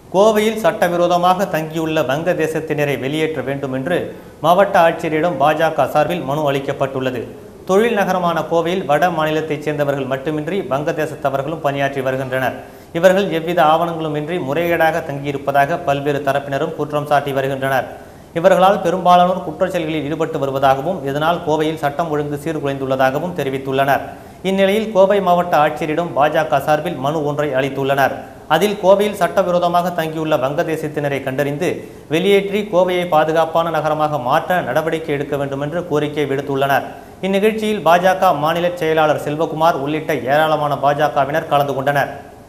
கோவையில் சட்டவிரோதமாக தங்கியுள்ள வங்கதேசத்தினரை வெளியேற்ற வேண்டும் என்று மாவட்ட ஆட்சியரிடம் பாஜக சார்பில் மனு அளிக்கப்பட்டுள்ளது தொழில் நகரமான கோவையில் வட மாநிலத்தைச் சேர்ந்தவர்கள் மட்டுமின்றி வங்கதேசத்தவர்களும் பணியாற்றி வருகின்றனர் இவர்கள் எவ்வித ஆவணங்களும் இன்றி முறைகேடாக தங்கியிருப்பதாக பல்வேறு தரப்பினரும் குற்றம் சாட்டி வருகின்றனர் இவர்களால் பெரும்பாலானோர் குற்றச்செயல்களில் ஈடுபட்டு வருவதாகவும் இதனால் கோவையில் சட்டம் ஒழுங்கு சீர்குலைந்துள்ளதாகவும் தெரிவித்துள்ளனர் இந்நிலையில் கோவை மாவட்ட ஆட்சியரிடம் பாஜக சார்பில் மனு ஒன்றை அளித்துள்ளனர் அதில் கோவையில் சட்டவிரோதமாக தங்கியுள்ள வங்கதேசத்தினரை கண்டறிந்து வெளியேற்றி கோவையை பாதுகாப்பான நகரமாக மாற்ற நடவடிக்கை எடுக்க வேண்டும் என்று கோரிக்கை விடுத்துள்ளனர் இந்நிகழ்ச்சியில் பாஜக மாநில செயலாளர் செல்வகுமார் உள்ளிட்ட ஏராளமான பாஜகவினர் கலந்து கொண்டனர்